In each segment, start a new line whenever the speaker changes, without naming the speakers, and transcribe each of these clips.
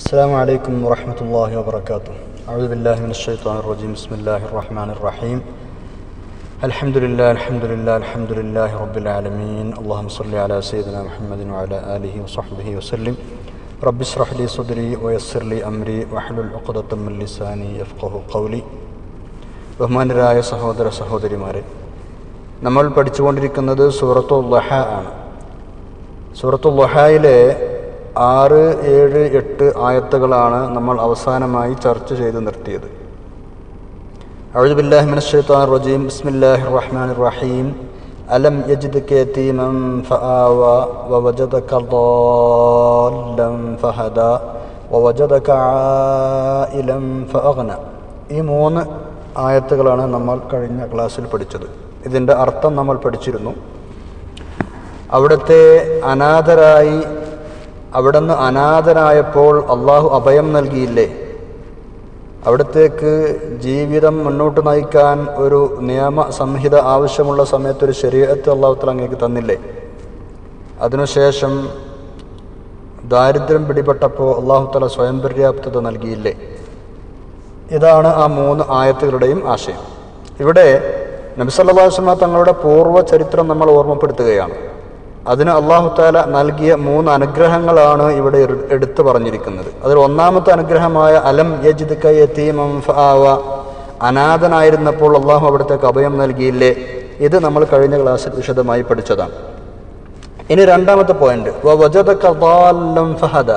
السلام عليكم ورحمة الله وبركاته أعوذ بالله من الشيطان الرجيم بسم الله الرحمن الرحيم الحمد لله الحمد لله الحمد لله رب العالمين اللهم صل على سيدنا محمد وعلى آله وصحبه وسلم رب اشرح لي صدري ويسر لي أمري واحلل عقدة من لساني يفقه قولي ബഹുമാനരായ സഹോദര സഹോദരിമാരെ നമ്മൾ പഠിച്ചുകൊണ്ടിരിക്കുന്നത് സൂറത്തു ലഹ ആണ് സൂറത്തു ലഹയിലെ ആറ് ഏഴ് എട്ട് ആയത്തുകളാണ് നമ്മൾ അവസാനമായി ചർച്ച ചെയ്ത് നിർത്തിയത് أعوذ بالله من الشيطان الرجيم بسم الله الرحمن الرحيم ألم يجدك يتيما فآوى ووجدك ضالا فهدى ووجدك عائلا فأغنى ഈ മൂന്ന് ആയത്തുകളാണ് നമ്മൾ കഴിഞ്ഞ ക്ലാസ്സിൽ പഠിച്ചത് ഇതിൻ്റെ അർത്ഥം നമ്മൾ പഠിച്ചിരുന്നു അവിടുത്തെ അനാഥരായി അവിടുന്ന് അനാഥനായപ്പോൾ അള്ളാഹു അഭയം നൽകിയില്ലേ അവിടത്തേക്ക് ജീവിതം മുന്നോട്ട് നയിക്കാൻ ഒരു നിയമ സംഹിത ആവശ്യമുള്ള സമയത്ത് ഒരു ശരീരത്തെ അള്ളാഹുത്തല അങ്ങേക്ക് തന്നില്ലേ അതിനുശേഷം ദാരിദ്ര്യം പിടിപെട്ടപ്പോൾ അള്ളാഹുത്തല സ്വയം പര്യാപ്തത നൽകിയില്ലേ ഇതാണ് ആ മൂന്ന് ആയത്തുകളുടെയും ആശയം ഇവിടെ നബിസല്ലാസ്മ തങ്ങളുടെ പൂർവ്വ ചരിത്രം നമ്മൾ ഓർമ്മപ്പെടുത്തുകയാണ് അതിന് അള്ളാഹു താല നൽകിയ മൂന്ന് അനുഗ്രഹങ്ങളാണ് ഇവിടെ എടു- എടുത്തു പറഞ്ഞിരിക്കുന്നത് അതിൽ ഒന്നാമത്തെ അനുഗ്രഹമായ അലം യജിദ് യതീമം ഫആവ അനാഥനായിരുന്നപ്പോൾ അള്ളാഹു അവിടത്തേക്ക് അഭയം നൽകിയില്ലേ ഇത് നമ്മൾ കഴിഞ്ഞ ക്ലാസ്സിൽ വിശദമായി പഠിച്ചതാണ് ഇനി രണ്ടാമത്തെ പോയിന്റ് വജദക ضالًا ഫഹദ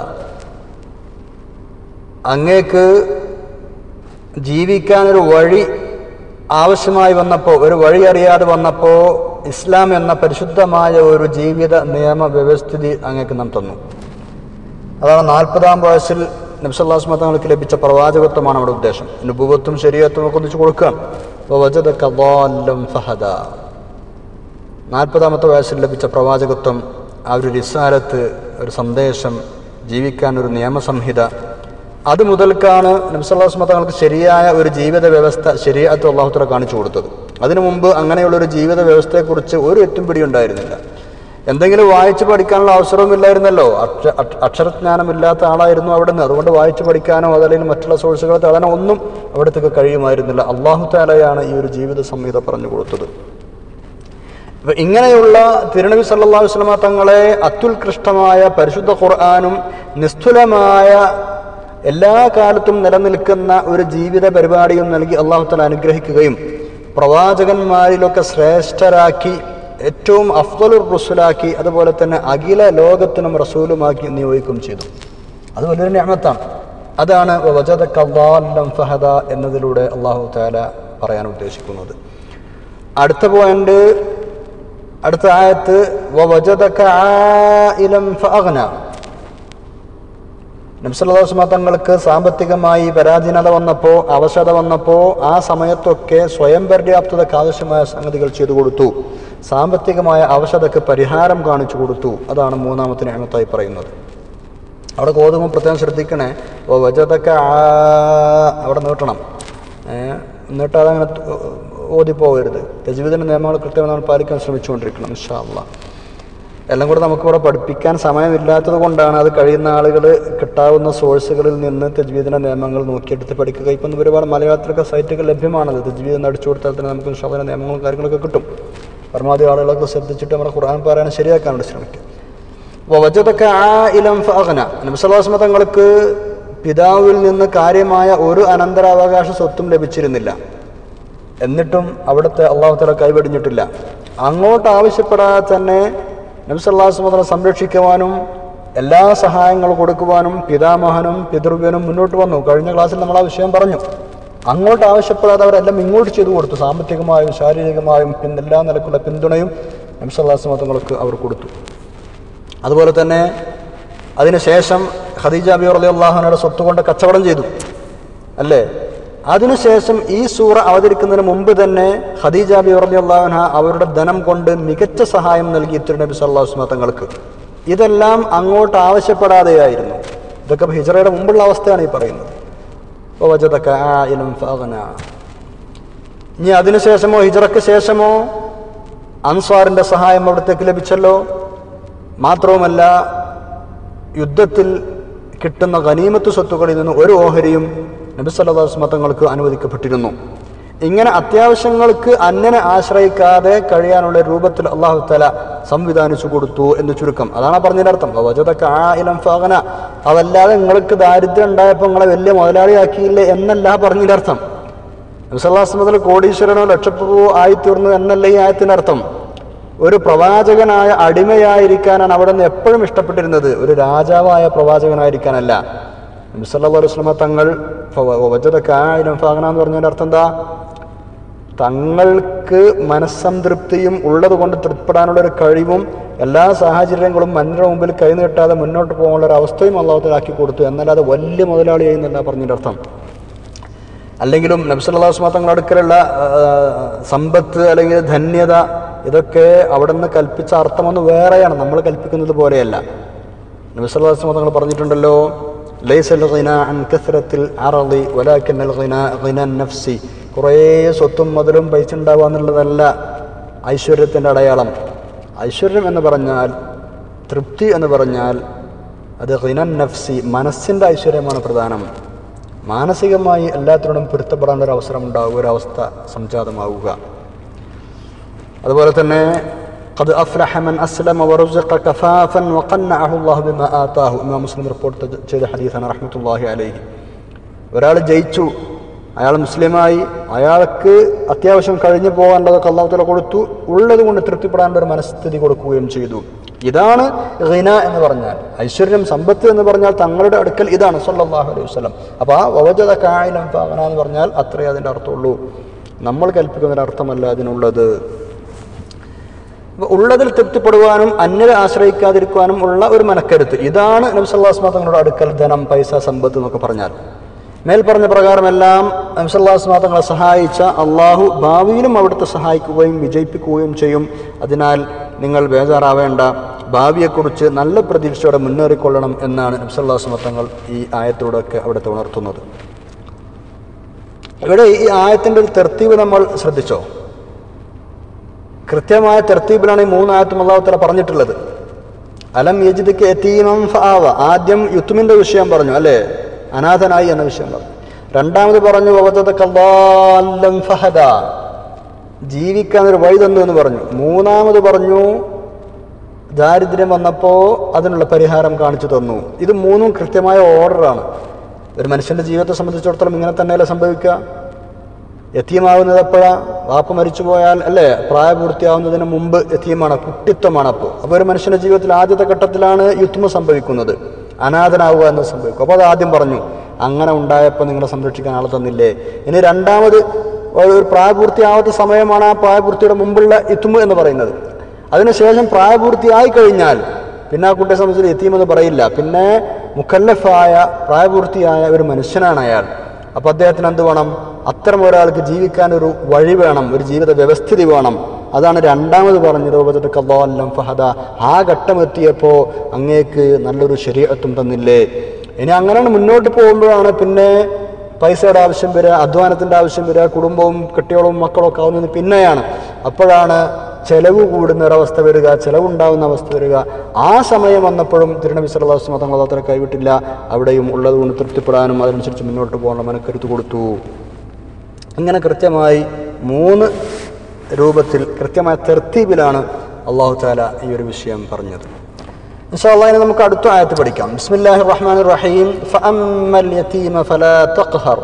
അങ്ങേക്ക് ജീവിക്കാനൊരു വഴി ആവശ്യമായി വന്നപ്പോൾ ഒരു വഴി അറിയാതെ വന്നപ്പോൾ ഇസ്ലാം എന്ന പരിശുദ്ധമായ ഒരു ജീവിത നിയമ വ്യവസ്ഥിതി അങ്ങേക്ക് നാം തന്നു അതാണ് നാൽപ്പതാം വയസ്സിൽ നബ്സല്ലാസ്മ തങ്ങൾക്ക് ലഭിച്ച പ്രവാചകത്വമാണ് നമ്മുടെ ഉദ്ദേശം നുപുവത്തും ശരീരത്തും ഒക്കെ ഒന്നിച്ച് കൊടുക്കുകയാണ് അപ്പോൾ വജദക ضالًا ഫഹദ നാൽപ്പതാമത്തെ വയസ്സിൽ ലഭിച്ച പ്രവാചകത്വം ആ ഒരു റിസാലത്ത് ഒരു സന്ദേശം ജീവിക്കാൻ ഒരു നിയമസംഹിത അത് മുതൽക്കാണ് നബ്സല്ലാസ്മ തങ്ങൾക്ക് ശരിയായ ഒരു ജീവിത വ്യവസ്ഥ ശരിയാത്ത അള്ളാഹുത്തല കാണിച്ചു കൊടുത്തത് അതിനു മുമ്പ് അങ്ങനെയുള്ള ഒരു ജീവിത വ്യവസ്ഥയെക്കുറിച്ച് ഒരു എത്തും പിടി ഉണ്ടായിരുന്നില്ല എന്തെങ്കിലും വായിച്ചു പഠിക്കാനുള്ള അവസരവുമില്ലായിരുന്നല്ലോ അക്ഷ അക്ഷ- അക്ഷരജ്ഞാനമില്ലാത്ത ആളായിരുന്നു അവിടെ നിന്ന് അതുകൊണ്ട് വായിച്ചു പഠിക്കാനോ അതല്ലെങ്കിൽ മറ്റുള്ള സോഴ്സുകൾ തേടാനോ ഒന്നും അവിടത്തേക്ക് കഴിയുമായിരുന്നില്ല അള്ളാഹു താലയാണ് ഈ ഒരു ജീവിത സംഹിത പറഞ്ഞു കൊടുത്തത് അപ്പൊ ഇങ്ങനെയുള്ള തിരുനബി സല്ലല്ലാഹു അലൈഹി വസല്ലമ തങ്ങളെ അത്യുത്കൃഷ്ടമായ പരിശുദ്ധ ഖുർആാനും നിസ്തുലമായ എല്ലാ കാലത്തും നിലനിൽക്കുന്ന ഒരു ജീവിത പരിപാടിയും നൽകി അള്ളാഹു തല അനുഗ്രഹിക്കുകയും പ്രവാചകന്മാരിലൊക്കെ ശ്രേഷ്ഠരാക്കി ഏറ്റവും അഫ്ദലുർ റുസുലാക്കി അതുപോലെ തന്നെ അഖില ലോകത്തിനും റസൂലുമാക്കി നിയോഗിക്കുകയും ചെയ്തു അത് വലിയൊരു ഞാമത്താണ് അതാണ് വജദക ضالًا ഫഹദ എന്നതിലൂടെ അള്ളാഹു താല പറയാൻ ഉദ്ദേശിക്കുന്നത് അടുത്ത പോയിന്റ് അടുത്ത ആയത്ത് വവജദക ആയിലം ഫഅഗ്ന നബ്സല്ലാസ്മ തങ്ങൾക്ക് സാമ്പത്തികമായി പരാധീനത വന്നപ്പോൾ അവശത വന്നപ്പോൾ ആ സമയത്തൊക്കെ സ്വയം പര്യാപ്തതയ്ക്ക് ആവശ്യമായ സംഗതികൾ ചെയ്തു കൊടുത്തു സാമ്പത്തികമായ അവശതയ്ക്ക് പരിഹാരം കാണിച്ചു കൊടുത്തു അതാണ് മൂന്നാമത്തെ നിയമത്തായി പറയുന്നത് അവിടെ കോതുമ്പോൾ പ്രത്യേകം ശ്രദ്ധിക്കണേ ഓ വജതൊക്കെ ആ അവിടെ നീട്ടണം ഏഹ് എന്നിട്ട് അതങ്ങനെ ത- ഓതിപ്പോകരുത് തജ്വീദിൻ്റെ നിയമങ്ങൾ കൃത്യമായി നമ്മൾ പാലിക്കാൻ ശ്രമിച്ചുകൊണ്ടിരിക്കണം ഇൻഷാ അള്ളാ എല്ലാം കൂടെ നമുക്കിവിടെ പഠിപ്പിക്കാൻ സമയമില്ലാത്തത് കൊണ്ടാണ് അത് കഴിയുന്ന ആളുകൾ കിട്ടാവുന്ന സോഴ്സുകളിൽ നിന്ന് തജ്വീദിൻ്റെ നിയമങ്ങൾ നോക്കിയെടുത്ത് പഠിക്കുക ഇപ്പം ഒരുപാട് മലയാളത്തിലൊക്കെ സൈറ്റുകൾ ലഭ്യമാണത് തജ്വീദ് എന്ന് അടിച്ചു കൊടുത്താൽ തന്നെ നമുക്ക് ഇൻഷാല്ല നിയമങ്ങളും കാര്യങ്ങളൊക്കെ കിട്ടും പരമാവധി ആളുകളൊക്കെ ശ്രദ്ധിച്ചിട്ട് നമ്മുടെ ഖുർആൻ പാരായണം ശരിയാക്കാൻ വേണ്ടി ശ്രമിക്കും വജതൊക്കെ ആ ഇലം ഫഅഗ്ന നബിസ്വലാസ്മ തങ്ങൾക്ക് പിതാവിൽ നിന്ന് കാര്യമായ ഒരു അനന്തരാവകാശ സ്വത്തും ലഭിച്ചിരുന്നില്ല എന്നിട്ടും അവിടുത്തെ അള്ളാഹു തല കൈവെടിഞ്ഞിട്ടില്ല അങ്ങോട്ട് ആവശ്യപ്പെടാതെ തന്നെ നബിസല്ലാസ്മ തല സംരക്ഷിക്കുവാനും എല്ലാ സഹായങ്ങളും കൊടുക്കുവാനും പിതാമഹനും പിതൃവ്യനും മുന്നോട്ട് വന്നു കഴിഞ്ഞ ക്ലാസ്സിൽ നമ്മൾ ആ വിഷയം പറഞ്ഞു അങ്ങോട്ട് ആവശ്യപ്പെടാതെ അവരെല്ലാം ഇങ്ങോട്ട് ചെയ്തു കൊടുത്തു സാമ്പത്തികമായും ശാരീരികമായും പിന്നെ എല്ലാ നിലക്കുള്ള പിന്തുണയും നബിസല്ലാസ്മ തങ്ങൾക്ക് അവർ കൊടുത്തു അതുപോലെ തന്നെ അതിനുശേഷം ഖദീജ ബി റലി അള്ളാഹുനയുടെ സ്വത്ത് കൊണ്ട് കച്ചവടം ചെയ്തു അല്ലേ അതിനുശേഷം ഈ സൂറ അവതരിക്കുന്നതിന് മുമ്പ് തന്നെ ഖദീജ ബി റലി അള്ളാഹുന അവരുടെ ധനം കൊണ്ട് മികച്ച സഹായം നൽകി തിരുനബി സല്ലാഹുസ്മ തങ്ങൾക്ക് ഇതെല്ലാം അങ്ങോട്ട് ആവശ്യപ്പെടാതെയായിരുന്നു ഇതൊക്കെ ഹിജറയുടെ മുമ്പുള്ള അവസ്ഥയാണ് ഈ പറയുന്നത് വജദക ആയിലം ഫഅഗ്ന. ഇനി അതിനുശേഷമോ ഹിജറയ്ക്ക് ശേഷമോ അൻസ്വാറിന്റെ സഹായം അവിടത്തേക്ക് ലഭിച്ചല്ലോ മാത്രവുമല്ല യുദ്ധത്തിൽ കിട്ടുന്ന ഗനീമത്ത് സ്വത്തുക്കളിൽ നിന്ന് ഒരു ഓഹരിയും നബി സല്ലാസ്മ തങ്ങൾക്ക് അനുവദിക്കപ്പെട്ടിരുന്നു ഇങ്ങനെ അത്യാവശ്യങ്ങൾക്ക് അന്യനെ ആശ്രയിക്കാതെ കഴിയാനുള്ള രൂപത്തിൽ അള്ളാഹു തല സംവിധാനിച്ചു കൊടുത്തു എന്ന് ചുരുക്കം അതാണ് പറഞ്ഞതിന്റെ അർത്ഥം വജതൊക്കെ ആ ഇലം ഫാഗന അതല്ലാതെ നിങ്ങൾക്ക് ദാരിദ്ര്യം ഉണ്ടായപ്പോൾ നിങ്ങളെ വലിയ മുതലാളിയാക്കിയില്ലേ എന്നല്ല പറഞ്ഞതിന്റെ അർത്ഥം നബിസല്ലാസ്മത്തിൽ കോടീശ്വരനോ ലക്ഷപ്രഭു ആയിത്തീർന്നു എന്നല്ല ഈ ആയത്തിന്റെ അർത്ഥം ഒരു പ്രവാചകനായ അടിമയായിരിക്കാനാണ് അവിടെ നിന്ന് എപ്പോഴും ഇഷ്ടപ്പെട്ടിരുന്നത് ഒരു രാജാവായ പ്രവാചകനായിരിക്കാനല്ല നബിസല്ലാ വസ്ലമ തങ്ങൾ വജതൊക്കെ ആ ഇലം ഫാഗന എന്ന് പറഞ്ഞതിന്റെ അർത്ഥം എന്താ തങ്ങൾക്ക് മനസ്സംതൃപ്തിയും ഉള്ളത് കൊണ്ട് തൃപ്തിപ്പെടാനുള്ള ഒരു കഴിവും എല്ലാ സാഹചര്യങ്ങളും മനുഷ്യരുടെ മുമ്പിൽ കൈനീട്ടാതെ മുന്നോട്ട് പോകാനുള്ള ഒരു അവസ്ഥയും അള്ളാഹത്തിലാക്കി കൊടുത്തു എന്നല്ലാതെ വലിയ മുതലാളിയായി എന്നല്ല പറഞ്ഞതിൻ്റെ അർത്ഥം അല്ലെങ്കിലും നബ്സല്ലാസ്മാ തങ്ങളുടെ അടുക്കലുള്ള സമ്പത്ത് അല്ലെങ്കിൽ ധന്യത ഇതൊക്കെ അവിടെ നിന്ന് കൽപ്പിച്ച അർത്ഥമൊന്ന് വേറെയാണ് നമ്മൾ കൽപ്പിക്കുന്നത് പോലെയല്ല നബ്സല്ലാസ്മാ തങ്ങൾ പറഞ്ഞിട്ടുണ്ടല്ലോ ലൈസൽ ഖിന അൻ കസ്രത്തിൽ അറളി വലാക്കിന്നൽ ഖിന ഖിന നഫ്സി കുറേ സ്വത്തും മുതലും പൈസ ഉണ്ടാവുക എന്നുള്ളതല്ല ഐശ്വര്യത്തിൻ്റെ അടയാളം ഐശ്വര്യം എന്ന് പറഞ്ഞാൽ തൃപ്തി എന്ന് പറഞ്ഞാൽ അത് ഖിനൻ നഫ്സി മനസ്സിൻ്റെ ഐശ്വര്യമാണ് പ്രധാനം മാനസികമായി എല്ലാത്തിനോടും പൊരുത്തപ്പെടാനുള്ള ഒരു അവസരം ഉണ്ടാവുക ഒരു അവസ്ഥ സംജാതമാവുക അതുപോലെ തന്നെ قد أفلح من أسلم ورزق كفافا وقنعه الله بما آتاه ഇമാം മുസ്ലിം റിപ്പോർട്ട് ചെയ്ത ഹദീസാണ് റഹ്മത്തുള്ളാഹി അലൈഹി ഒരാൾ ജയിച്ചു അയാൾ മുസ്ലിമായി അയാൾക്ക് അത്യാവശ്യം കഴിഞ്ഞു പോകാനുള്ളതൊക്കെ അള്ളാഹുത്തല കൊടുത്തു ഉള്ളത് കൊണ്ട് തൃപ്തിപ്പെടാനുള്ള ഒരു മനസ്ഥിതി കൊടുക്കുകയും ചെയ്തു ഇതാണ് ഹിന എന്ന് പറഞ്ഞാൽ ഐശ്വര്യം സമ്പത്ത് എന്ന് പറഞ്ഞാൽ തങ്ങളുടെ അടുക്കൽ ഇതാണ് സല്ലല്ലാഹു അലൈഹി വസല്ലം അപ്പോൾ ആ വവജത കായലം ഫാഗന എന്ന് പറഞ്ഞാൽ അത്രേ അതിൻ്റെ അർത്ഥമുള്ളൂ നമ്മൾ കൽപ്പിക്കുന്നതിൻ്റെ അർത്ഥമല്ല അതിനുള്ളത് അപ്പോൾ ഉള്ളതിൽ തൃപ്തിപ്പെടുവാനും അന്യരെ ആശ്രയിക്കാതിരിക്കുവാനും ഉള്ള ഒരു മനക്കരുത്ത് ഇതാണ് നബ്സല്ലാസ്മാ തങ്ങളുടെ അടുക്കൽ ധനം പൈസ സമ്പത്ത് എന്നൊക്കെ പറഞ്ഞാൽ മേൽ പറഞ്ഞ പ്രകാരമെല്ലാം നബ്സല്ലാസ്മാ തങ്ങളെ സഹായിച്ച അള്ളാഹു ഭാവിയിലും അവിടുത്തെ സഹായിക്കുകയും വിജയിപ്പിക്കുകയും ചെയ്യും അതിനാൽ നിങ്ങൾ ബേജാറാവേണ്ട ഭാവിയെക്കുറിച്ച് നല്ല പ്രതീക്ഷയോടെ മുന്നേറിക്കൊള്ളണം എന്നാണ് നബ്സല്ലാസ്മാ തങ്ങൾ ഈ ആയത്തോടൊക്കെ അവിടുത്തെ ഉണർത്തുന്നത് ഇവിടെ ഈ ആയത്തിൻ്റെ ഒരു തെർത്തീവ് നമ്മൾ ശ്രദ്ധിച്ചോ കൃത്യമായ തെർത്തീബിലാണ് ഈ മൂന്നായത്തും അള്ളാഹുത്തല പറഞ്ഞിട്ടുള്ളത് അലം യജിദിക്ക് എത്തീമം ഫാവ ആദ്യം യുത്തുമിന്റെ വിഷയം പറഞ്ഞു അല്ലേ അനാഥനായി എന്ന വിഷയം പറഞ്ഞു രണ്ടാമത് പറഞ്ഞു കല്ലാലം ഫഹദ ജീവിക്കാൻ ഒരു വഴി തന്നു എന്ന് പറഞ്ഞു മൂന്നാമത് പറഞ്ഞു ദാരിദ്ര്യം വന്നപ്പോൾ അതിനുള്ള പരിഹാരം കാണിച്ചു തന്നു ഇത് മൂന്നും കൃത്യമായ ഓർഡറാണ് ഒരു മനുഷ്യന്റെ ജീവിതത്തെ സംബന്ധിച്ചിടത്തോളം ഇങ്ങനെ തന്നെയല്ലേ സംഭവിക്കുക യത്തീമാവുന്നത് എപ്പോഴാ വാപ്പ മരിച്ചു പോയാൽ അല്ലേ പ്രായപൂർത്തിയാവുന്നതിന് മുമ്പ് യത്തീമാണ് കുട്ടിത്വമാണ് അപ്പോൾ അപ്പോൾ ഒരു മനുഷ്യന്റെ ജീവിതത്തിൽ ആദ്യത്തെ ഘട്ടത്തിലാണ് യുദ്ധം സംഭവിക്കുന്നത് അനാഥനാവുക എന്ന് സംഭവിക്കും അപ്പോൾ അത് ആദ്യം പറഞ്ഞു അങ്ങനെ ഉണ്ടായപ്പോൾ നിങ്ങളെ സംരക്ഷിക്കാൻ ആളെ തന്നില്ലേ ഇനി രണ്ടാമത് ഒരു പ്രായപൂർത്തിയാവാത്ത സമയമാണ് ആ പ്രായപൂർത്തിയുടെ മുമ്പുള്ള ഇത്തുമ് എന്ന് പറയുന്നത് അതിനുശേഷം പ്രായപൂർത്തിയായി കഴിഞ്ഞാൽ പിന്നെ ആ കുട്ടിയെ സംബന്ധിച്ച് യത്തീമെന്ന് പറയില്ല പിന്നെ മുക്കല്ലഫായ പ്രായപൂർത്തിയായ ഒരു മനുഷ്യനാണ് അയാൾ അപ്പോൾ അദ്ദേഹത്തിന് എന്ത് വേണം അത്തരം ഒരാൾക്ക് ജീവിക്കാൻ ഒരു വഴി വേണം ഒരു ജീവിത വ്യവസ്ഥിതി വേണം അതാണ് രണ്ടാമത് പറഞ്ഞത് ഉപജത്തക്കല്ലാം ഫഹദ ആ ഘട്ടം എത്തിയപ്പോൾ അങ്ങേക്ക് നല്ലൊരു ശരീരത്വം തന്നില്ലേ ഇനി അങ്ങനെയാണ് മുന്നോട്ട് പോകുമ്പോഴാണ് പിന്നെ പൈസയുടെ ആവശ്യം വരിക അധ്വാനത്തിൻ്റെ ആവശ്യം വരിക കുടുംബവും കുട്ടികളും മക്കളും ഒക്കെ ആവുന്നത് പിന്നെയാണ് അപ്പോഴാണ് ചെലവ് കൂടുന്ന ഒരവസ്ഥ വരിക ചെലവുണ്ടാകുന്ന അവസ്ഥ വരിക ആ സമയം വന്നപ്പോഴും തിരുനബി സല്ലാസ് തങ്ങൾ അത്ര കൈവിട്ടില്ല അവിടെയും ഉള്ളത് കൊണ്ട് തൃപ്തിപ്പെടാനും അതനുസരിച്ച് മുന്നോട്ട് പോകാനുള്ള മനക്കരുത്ത് കൊടുത്തു ഇങ്ങനെ കൃത്യമായി മൂന്ന് രൂപത്തിൽ കൃത്യമായ തെർത്തീബിലാണ് അള്ളാഹു താല ഈ ഒരു വിഷയം പറഞ്ഞത് ഇൻഷാല്ലാഹിനെ നമുക്ക് അടുത്ത ആയത്ത് പഠിക്കാം ബിസ്മില്ലാഹി റഹ്മാൻ റഹീം ഫഅമ്മൽ യതീമ ഫലാ തഖ്ഹർ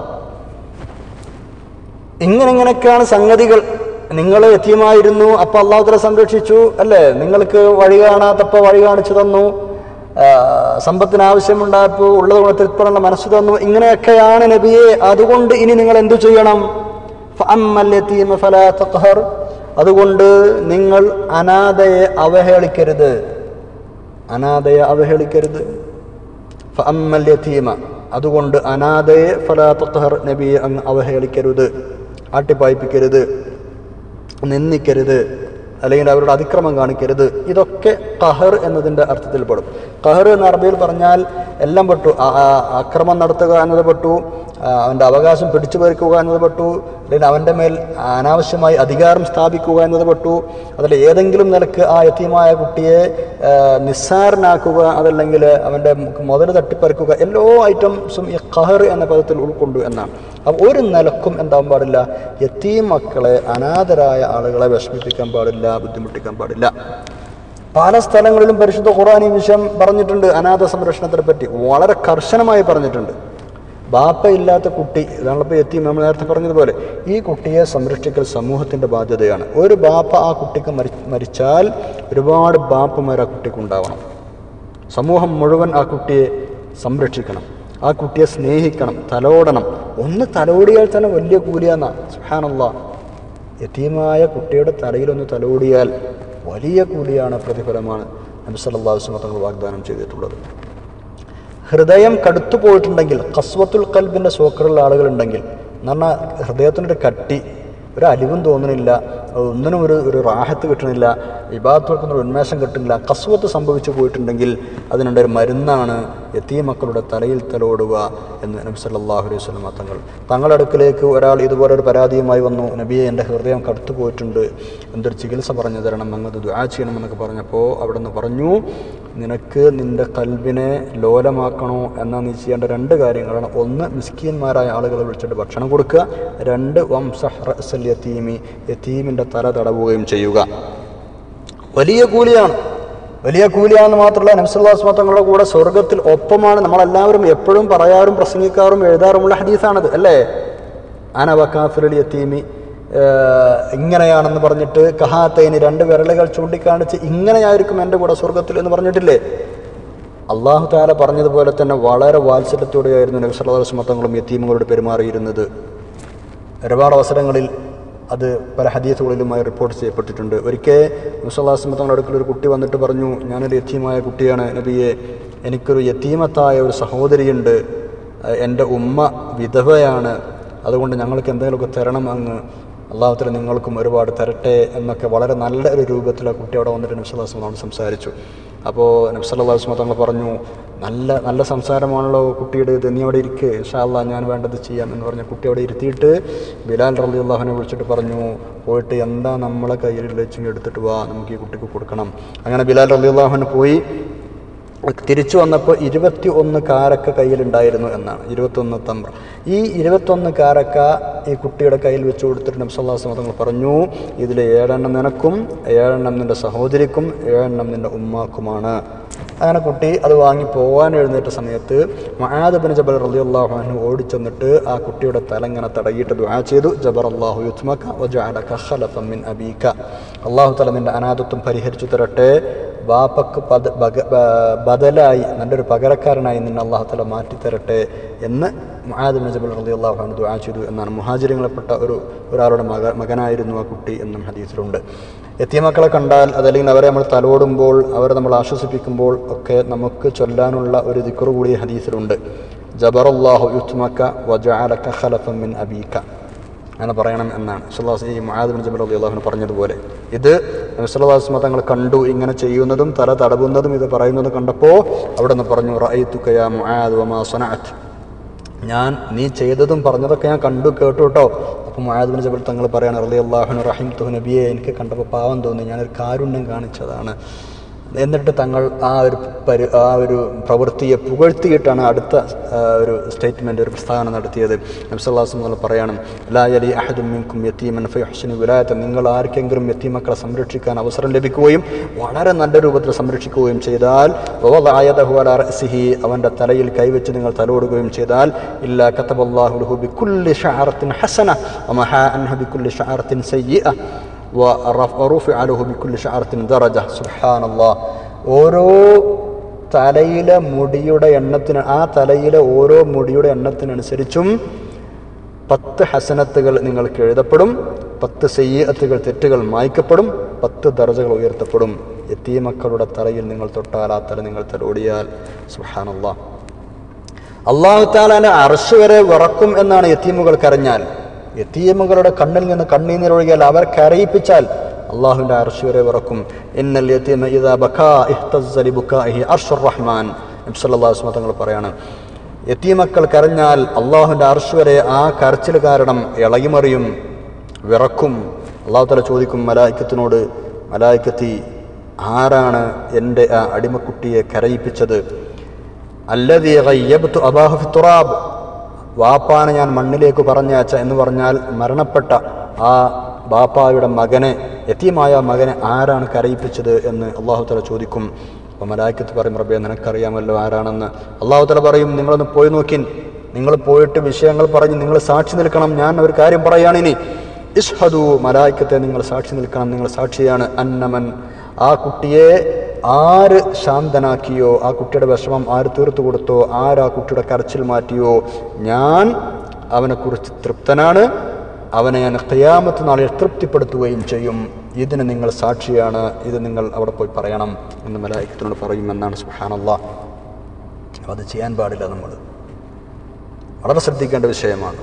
ഇങ്ങനെ ഇങ്ങനെയൊക്കെയാണ് സംഗതികൾ നിങ്ങൾ എത്തിയമായിരുന്നു അപ്പൊ അള്ളാഹുത്തല സംരക്ഷിച്ചു അല്ലേ നിങ്ങൾക്ക് വഴി കാണാത്തപ്പോൾ വഴി കാണിച്ചു തന്നു ആ, സമ്പത്തിന് ആവശ്യമുണ്ടായപ്പോൾ ഉള്ളത് കൊണ്ട് തൃപ്തിപ്പെടേണ്ട മനസ്സ് തന്നു ഇങ്ങനെയൊക്കെയാണ് നബിയെ അതുകൊണ്ട് ഇനി നിങ്ങൾ എന്തു ചെയ്യണം ഫഅമ്മൽ യതീമ ഫലാ തഖ്ഹർ അതുകൊണ്ട് നിങ്ങൾ അനാഥയെ അവഹേളിക്കരുത് അനാഥയെ അവഹേളിക്കരുത് ഫഅമ്മൽ യതീമ അതുകൊണ്ട് അനാഥയെ ഫലാ തഖ്ഹർ നബിയെ അങ്ങ് അവഹേളിക്കരുത് ആട്ടിപ്പായിപ്പിക്കരുത് നിന്ദിക്കരുത് അല്ലെങ്കിൽ അവരുടെ അതിക്രമം കാണിക്കരുത് ഇതൊക്കെ കഹർ എന്നതിൻ്റെ അർത്ഥത്തിൽ പെടും കഹർ എന്ന അറബിയിൽ പറഞ്ഞാൽ എല്ലാം പെട്ടു ആ- ആ- ആക്രമം നടത്തുക എന്നത് പെട്ടു ആ, അവൻ്റെ അവകാശം പിടിച്ചു പറിക്കുക എന്നത് പെട്ടു അല്ലെങ്കിൽ അവൻ്റെ മേൽ അനാവശ്യമായി അധികാരം സ്ഥാപിക്കുക എന്നത് പെട്ടു അതിൽ ഏതെങ്കിലും നിലക്ക് ആ യത്തീമായ കുട്ടിയെ ആ, നിസ്സാരനാക്കുക അതല്ലെങ്കിൽ അവൻ്റെ മുതൽ തട്ടിപ്പറിക്കുക എല്ലാ ഐറ്റംസും ഈ ഖഹർ എന്ന പദത്തിൽ ഉൾക്കൊണ്ടു എന്നാണ് അപ്പോൾ ഒരു നിലക്കും എന്താവാൻ പാടില്ല യത്തീം മക്കളെ അനാഥരായ ആളുകളെ വിഷമിപ്പിക്കാൻ പാടില്ല ബുദ്ധിമുട്ടിക്കാൻ പാടില്ല പല സ്ഥലങ്ങളിലും പരിശുദ്ധ ഖുർആൻ ഈ വിഷയം പറഞ്ഞിട്ടുണ്ട് അനാഥ സംരക്ഷണത്തിനെ പറ്റി വളരെ കർശനമായി പറഞ്ഞിട്ടുണ്ട് ബാപ്പ ഇല്ലാത്ത കുട്ടി ഇതാണല്ലോ എത്തി നമ്മൾ നേരത്തെ പറഞ്ഞതുപോലെ ഈ കുട്ടിയെ സംരക്ഷിക്കൽ സമൂഹത്തിൻ്റെ ബാധ്യതയാണ് ഒരു ബാപ്പ ആ കുട്ടിക്ക് മരി മരിച്ചാൽ ഒരുപാട് ബാപ്പമാർ ആ കുട്ടിക്ക് ഉണ്ടാവണം സമൂഹം മുഴുവൻ ആ കുട്ടിയെ സംരക്ഷിക്കണം ആ കുട്ടിയെ സ്നേഹിക്കണം തലോടണം ഒന്ന് തലോടിയാൽ തന്നെ വലിയ കൂലിയാന്നാ സുഹാനല്ല യതീമായ കുട്ടിയുടെ തലയിലൊന്ന് തലോടിയാൽ വലിയ കൂലിയാണ് പ്രതിഫലമാണ് നബി സല്ലല്ലാഹു അലൈഹി വസല്ലം തങ്ങൾ വാഗ്ദാനം ചെയ്തിട്ടുള്ളത് ഹൃദയം കടുത്തു പോയിട്ടുണ്ടെങ്കിൽ കസ്വത്തുൽ കൽബിൻ്റെ സോക്കറുള്ള ആളുകളുണ്ടെങ്കിൽ എന്ന് പറഞ്ഞാൽ ഹൃദയത്തിനൊരു കട്ടി ഒരു അലിവും തോന്നുന്നില്ല ഒന്നിനും ഒരു ഒരു റാഹത്ത് കിട്ടണില്ല വിഭാഗത്തോർക്കുന്ന ഒരു ഉന്മേഷം കിട്ടുന്നില്ല കസ്വത്ത് സംഭവിച്ചു പോയിട്ടുണ്ടെങ്കിൽ അതിനുള്ള ഒരു മരുന്നാണ് എത്തിയ മക്കളുടെ തലയിൽ തലോടുക എന്ന് നബി സല്ലല്ലാഹു അലൈഹി വസല്ലം തങ്ങൾ തങ്ങളുടെ അടുക്കലേക്ക് ഒരാൾ ഇതുപോലെ ഒരു പരാതിയുമായി വന്നു നബിയെ എൻ്റെ ഹൃദയം കടുത്തു പോയിട്ടുണ്ട് എന്തൊരു ചികിത്സ പറഞ്ഞു തരണം അങ്ങത് ദുആ ചെയ്യണമെന്നൊക്കെ പറഞ്ഞപ്പോൾ അവിടെ നിന്ന് പറഞ്ഞു നിനക്ക് നിന്റെ കൽബിനെ ലോലമാക്കണോ എന്നാൽ നീ ചെയ്യേണ്ട രണ്ട് കാര്യങ്ങളാണ് ഒന്ന് മിസ്കീന്മാരായ ആളുകളെ വിളിച്ചിട്ട് ഭക്ഷണം കൊടുക്കുക രണ്ട് വംസഹ് റഅ്സൽ യതീമി യതീമിൻ്റെ തല തടവുകയും ചെയ്യുക വലിയ കൂലിയാണ് വലിയ കൂലിയാണെന്ന് മാത്രമല്ല നബ്സുല്ലാസ്മ തങ്ങളുടെ കൂടെ സ്വർഗത്തിൽ ഒപ്പമാണ് നമ്മളെല്ലാവരും എപ്പോഴും പറയാറും പ്രസംഗിക്കാറും എഴുതാറുമുള്ള ഹദീസാണത് അല്ലേ അനവക്കാഫിറൽ യത്തീമി ഏഹ്, ഇങ്ങനെയാണെന്ന് പറഞ്ഞിട്ട് കഹാത്തൈന് രണ്ട് വിരലുകൾ ചൂണ്ടിക്കാണിച്ച് ഇങ്ങനെയായിരിക്കും എൻ്റെ കൂടെ സ്വർഗത്തിൽ എന്ന് പറഞ്ഞിട്ടില്ലേ അള്ളാഹു താല പറഞ്ഞതുപോലെ തന്നെ വളരെ വാത്സല്യത്തോടെയായിരുന്നു നബി സല്ലല്ലാഹു അലൈഹി വസല്ലം തങ്ങളും യത്തീമുകളോട് പെരുമാറിയിരുന്നത് ഒരുപാട് അവസരങ്ങളിൽ അത് പല ഹദീസുകളിലുമായി റിപ്പോർട്ട് ചെയ്യപ്പെട്ടിട്ടുണ്ട് ഒരിക്കൽ മുസല്ലാസ്മ തങ്ങളുടെ അടുക്കൽ ഒരു കുട്ടി വന്നിട്ട് പറഞ്ഞു ഞാനൊരു യത്തീമായ കുട്ടിയാണ് നബിയെ എനിക്കൊരു യത്തീമത്തായ ഒരു സഹോദരിയുണ്ട് അഹ് എൻ്റെ ഉമ്മ വിധവയാണ് അതുകൊണ്ട് ഞങ്ങൾക്ക് എന്തെങ്കിലുമൊക്കെ തരണം അങ്ങ് അള്ളാഹുത്തല നിങ്ങൾക്കും ഒരുപാട് തരട്ടെ എന്നൊക്കെ വളരെ നല്ല ഒരു രൂപത്തിൽ ആ കുട്ടി അവിടെ വന്നിട്ട് നബ്സല്ലാസ്മ സംസാരിച്ചു അപ്പോൾ നബ്സല്ലാസ്മ തങ്ങൾ പറഞ്ഞു നല്ല നല്ല സംസാരമാണല്ലോ കുട്ടിയുടെ ഇത് നീ അവിടെ ഇരിക്കുക ഇൻഷാല്ല ഞാൻ വേണ്ടത് ചെയ്യാം എന്ന് പറഞ്ഞ കുട്ടി അവിടെ ഇരുത്തിയിട്ട് ബിലാൽ റലി അള്ളാഹുനെ വിളിച്ചിട്ട് പറഞ്ഞു പോയിട്ട് എന്താ നമ്മളെ കയ്യിൽ വെച്ചെങ്കിൽ എടുത്തിട്ട് വാ നമുക്ക് ഈ കുട്ടിക്ക് കൊടുക്കണം അങ്ങനെ ബിലാൽ റലി അള്ളാഹുന് പോയി തിരിച്ചു വന്നപ്പോൾ ഇരുപത്തി ഒന്ന് കാരക്ക കയ്യിലുണ്ടായിരുന്നു എന്നാണ് ഇരുപത്തൊന്ന് തമ്പ്ര ഈ ഇരുപത്തൊന്ന് കാരക്ക ഈ കുട്ടിയുടെ കയ്യിൽ വെച്ച് കൊടുത്തിട്ട് നബ്സല്ലാസ് തങ്ങൾ പറഞ്ഞു ഇതിൽ ഏഴെണ്ണം നിനക്കും ഏഴെണ്ണം നിൻ്റെ സഹോദരിക്കും ഏഴെണ്ണം നിൻ്റെ ഉമ്മാക്കുമാണ് അങ്ങനെ കുട്ടി അത് വാങ്ങി പോകാൻ എഴുന്നേറ്റ സമയത്ത് മഹാദബിൻ ജബൽ റലി അള്ളാഹു ഓടിച്ചെന്നിട്ട് ആ കുട്ടിയുടെ തലങ്ങനെ തടയിട്ട് ദുആ ചെയ്തു ജബർ അള്ളാഹു യുത്മക വജഅലക ഖലഫൻ മിൻ അബീക അള്ളാഹു തല നിൻ്റെ അനാഥത്വം പരിഹരിച്ചു തരട്ടെ ബാപ്പക്ക് പദ ബക- ബ- ബദലായി നല്ലൊരു പകരക്കാരനായി നിന്നെ അള്ളാഹു തല മാറ്റിത്തരട്ടെ എന്ന് മുഹാദ് നജബുൽ റലി അള്ളാഹു ദുആ ചെയ്തു എന്നാണ് മുഹാജിരങ്ങളെപ്പെട്ട ഒരു ഒരാളുടെ മക മകനായിരുന്നു ആ കുട്ടി എന്നും ഹദീസിലുണ്ട് എത്തിയമക്കളെ കണ്ടാൽ അതല്ലെങ്കിൽ അവരെ നമ്മൾ തലോടുമ്പോൾ അവരെ നമ്മൾ ആശ്വസിപ്പിക്കുമ്പോൾ ഒക്കെ നമുക്ക് ചൊല്ലാനുള്ള ഒരു ദിക്കറു കൂടി ഹദീസിലുണ്ട് ജബറല്ലാഹു യുത്മക്ക വജഅലക ഖലഫൻ മിൻ അബീക അങ്ങനെ പറയണം എന്നാണ് സുല്ലാസ് ഈ മുആദ് ബിൻ ജബൽ അള്ളാഹുവിന് പറഞ്ഞതുപോലെ ഇത് നബിസ്വല്ലാസ് തങ്ങൾ കണ്ടു ഇങ്ങനെ ചെയ്യുന്നതും തല തടവുന്നതും ഇത് പറയുന്നതും കണ്ടപ്പോൾ അവിടെ നിന്ന് പറഞ്ഞു റഅയ്തുക യാ മുആദ് വമാ സനഅത്ത് ഞാൻ നീ ചെയ്തതും പറഞ്ഞതൊക്കെ ഞാൻ കണ്ടു കേട്ടു കേട്ടോ അപ്പോൾ മുആദ് ബിൻ ജബൽ തങ്ങൾ പറയാണ് റളി അള്ളാഹുന് റഹിം തുഹ് നബിയെ എനിക്ക് കണ്ടപ്പോൾ പാവം തോന്നി ഞാനൊരു കാരുണ്യം കാണിച്ചതാണ് എന്നിട്ട് തങ്ങൾ ആ ഒരു പരി ആ ഒരു പ്രവൃത്തിയെ പുകഴ്ത്തിയിട്ടാണ് അടുത്ത ആ, ഒരു സ്റ്റേറ്റ്മെൻറ്റ് ഒരു പ്രസ്താവന നടത്തിയത് നബ്സല്ലാസ് നിങ്ങൾ പറയണം ലായലി അഹദും മിൻകും യത്തീമൻ ഫയഹ്സിനു വിലായത്ത് നിങ്ങൾ ആർക്കെങ്കിലും യത്തീമക്കളെ സംരക്ഷിക്കാൻ അവസരം ലഭിക്കുകയും വളരെ നല്ല രൂപത്തിൽ സംരക്ഷിക്കുകയും ചെയ്താൽ വവദഅയദഹു അലാ റഅസിഹി അവൻ്റെ തലയിൽ കൈവച്ച് നിങ്ങൾ തലോടുകയും ചെയ്താൽ ഇല്ലാ കതബല്ലാഹു ലഹു ബികുല്ലി ഷഅറത്തിൻ ഹസന വമഹാ അൻഹു ബികുല്ലി ഷഅറത്തിൻ സയ്യിഅ ورفع له بكل شعرة درجة سبحان الله ഓരോ തലയിലെ മുടിയുടെ എണ്ണത്തിന് ആ തലയിലെ ഓരോ മുടിയുടെ എണ്ണത്തിനനുസരിച്ചും പത്ത് ഹസനത്തുകൾ നിങ്ങൾക്ക് എഴുതപ്പെടും പത്ത് സയ്യത്തുകൾ തെറ്റുകൾ മായ്ക്കപ്പെടും പത്ത് ദർജകൾ ഉയർത്തപ്പെടും എത്തിയ മക്കളുടെ തലയിൽ നിങ്ങൾ തൊട്ടാൽ ആ തല നിങ്ങൾ തലോടിയാൽ സുഹാനല്ല അള്ളാഹു താലാന്റെ അറശ് വരെ വിറക്കും എന്നാണ് യത്തീമുകൾ കരഞ്ഞാൽ യത്തീമുകളുടെ കണ്ണിൽ നിന്ന് കണ്ണീനീരൊഴുകിയാൽ അവർ കരയിപ്പിച്ചാൽ അള്ളാഹുവിന്റെ അറശ് വരെ വിറക്കും ഇന്നൽ യത്തീമ ഇദാ ബകാ ഇഹ്തസ്സ ലിബുകാഇഹി അർശുർ റഹ്മാൻ നബി സല്ലല്ലാഹു അലൈഹി വസല്ലം തങ്ങൾ പറയാണ് യത്തീമക്കൾ കരഞ്ഞാൽ അള്ളാഹുവിൻ്റെ അർഷ് വരെ ആ കരച്ചിൽ കാരണം ഇളകിമറിയും വിറക്കും അള്ളാഹു തല ചോദിക്കും മലായിക്കത്തിനോട് മലായിക്കത്തി ആരാണ് എൻ്റെ ആ അടിമക്കുട്ടിയെ കരയിപ്പിച്ചത് അല്ലതീ ഗയ്യബ്തു അബാഹു ഫി തുറാബ് വാപ്പാനെ ഞാൻ മണ്ണിലേക്ക് പറഞ്ഞയച്ച എന്ന് പറഞ്ഞാൽ മരണപ്പെട്ട ആ ബാപ്പായുടെ മകനെ യത്തീമായ മകനെ ആരാണ് കരയിപ്പിച്ചത് എന്ന് അള്ളാഹു തല ചോദിക്കും അപ്പോൾ മലായിക്കത്ത് പറയും റബ്ബെ നിനക്കറിയാമല്ലോ ആരാണെന്ന് അള്ളാഹു തല പറയും നിങ്ങളൊന്ന് പോയി നോക്കിൻ നിങ്ങൾ പോയിട്ട് വിഷയങ്ങൾ പറഞ്ഞ് നിങ്ങൾ സാക്ഷി നിൽക്കണം ഞാൻ ഒരു കാര്യം പറയുകയാണിനി ഇഷ്ഹദു മലായിക്കത്തെ നിങ്ങൾ സാക്ഷി നിൽക്കണം നിങ്ങൾ സാക്ഷിയാണ് അന്നമൻ ആ കുട്ടിയെ ആര് ശാന്തനാക്കിയോ ആ കുട്ടിയുടെ വിഷമം ആര് തീർത്തു കൊടുത്തോ ആര് ആ കുട്ടിയുടെ കരച്ചിൽ മാറ്റിയോ ഞാൻ അവനെക്കുറിച്ച് തൃപ്തനാണ് അവനെ ഞാൻ ഖിയാമത്ത് നാളിൽ തൃപ്തിപ്പെടുത്തുകയും ചെയ്യും ഇതിന് നിങ്ങൾ സാക്ഷിയാണ് ഇത് നിങ്ങൾ അവിടെ പോയി പറയണം എന്ന് മലായിക്കത്തിനോട് പറയുമെന്നാണ് സുഹാനല്ല അത് ചെയ്യാൻ പാടില്ല നമ്മൾ വളരെ ശ്രദ്ധിക്കേണ്ട വിഷയമാണ്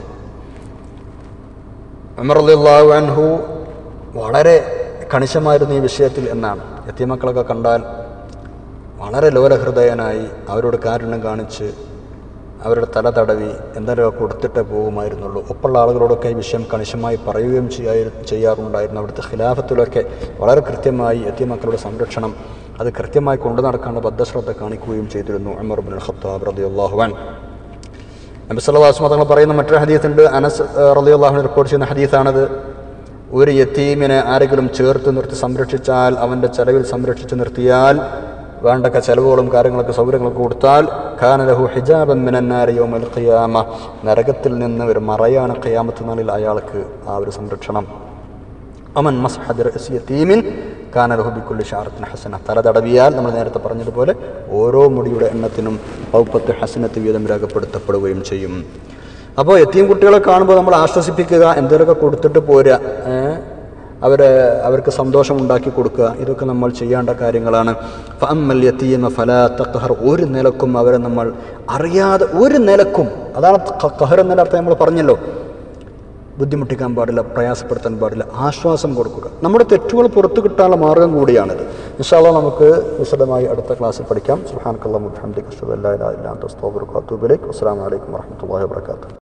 ഉമർ റളിയല്ലാഹു അൻഹു വളരെ കണിശമായിരുന്നു ഈ വിഷയത്തിൽ എന്നാണ് എത്തിയമക്കളൊക്കെ കണ്ടാൽ വളരെ ലോലഹൃദയനായി അവരോട് കാരുണ്യം കാണിച്ച് അവരുടെ തല തടവി എന്തെങ്കിലുമൊക്കെ കൊടുത്തിട്ടേ പോകുമായിരുന്നുള്ളൂ ഒപ്പുള്ള ആളുകളോടൊക്കെ ഈ വിഷയം കണിശമായി പറയുകയും ചെയ്യാ ചെയ്യാറുണ്ടായിരുന്നു അവിടുത്തെ ഖിലാഫത്തിലൊക്കെ വളരെ കൃത്യമായി എത്തിയമക്കളുടെ സംരക്ഷണം അത് കൃത്യമായി കൊണ്ടു നടക്കാനുള്ള ബദ്ധശ്രദ്ധ കാണിക്കുകയും ചെയ്തിരുന്നു ഉമർ ബിൻ ഖത്താബ് റളിയല്ലാഹു അൻഹു നബി സല്ലല്ലാഹു തങ്ങൾ പറയുന്ന മറ്റൊരു ഹദീസുണ്ട് അനസ് റളിയല്ലാഹു റിപ്പോർട്ട് ചെയ്യുന്ന ഹദീസാണത് ഒരു യത്തീമിനെ ആരെങ്കിലും ചേർത്ത് നിർത്തി സംരക്ഷിച്ചാൽ അവൻ്റെ ചെലവിൽ സംരക്ഷിച്ച് നിർത്തിയാൽ വേണ്ടൊക്കെ ചെലവുകളും കാര്യങ്ങളൊക്കെ സൗകര്യങ്ങളൊക്കെ കൊടുത്താൽ ഖാനലഹു ഹിജാബൻ മിനന്നാരി യൗമൽ ഖിയാമ നരകത്തിൽ നിന്ന് ഒരു മറയാണ് ഖിയാമത്ത് നാളിൽ അയാൾക്ക് ആ ഒരു സംരക്ഷണം അമൻ മസ്ഹദ് യത്തീമിൻ കാനലഹു ബിക്കുല്ലി ഷാറത്തിന് ഹസന തല തടവിയാൽ നമ്മൾ നേരത്തെ പറഞ്ഞതുപോലെ ഓരോ മുടിയുടെ എണ്ണത്തിനും പൗപ്പത്ത് ഹസനത്ത് വീതം രേഖപ്പെടുത്തപ്പെടുകയും ചെയ്യും അപ്പോൾ എത്തിയും കുട്ടികളെ കാണുമ്പോൾ നമ്മൾ ആശ്വസിപ്പിക്കുക എന്തെങ്കിലുമൊക്കെ കൊടുത്തിട്ട് പോരുക ഏ? അവരെ അവർക്ക് സന്തോഷം ഉണ്ടാക്കി കൊടുക്കുക ഇതൊക്കെ നമ്മൾ ചെയ്യേണ്ട കാര്യങ്ങളാണ് ഫഅമ്മൽ യതീമ ഫലാ തഖ്ഹർ ഒരു നിലക്കും അവരെ നമ്മൾ അറിയാതെ ഒരു നിലക്കും അതാണ് ഖ- ഖഹർ എന്നതിൻ്റെ അർത്ഥം നമ്മൾ പറഞ്ഞല്ലോ ബുദ്ധിമുട്ടിക്കാൻ പാടില്ല പ്രയാസപ്പെടുത്താൻ പാടില്ല ആശ്വാസം കൊടുക്കുക നമ്മുടെ തെറ്റുകൾ പുറത്തു കിട്ടാനുള്ള മാർഗം കൂടിയാണിത് ഇൻഷാല്ല നമുക്ക് വിശദമായി അടുത്ത ക്ലാസ്സിൽ പഠിക്കാം സുഹാൻ കല്ലാ മുഹമ്മദ് അസ്സാം വലൈക്കും വാഹമത്തല്ലാ വാബർക്കാത്തു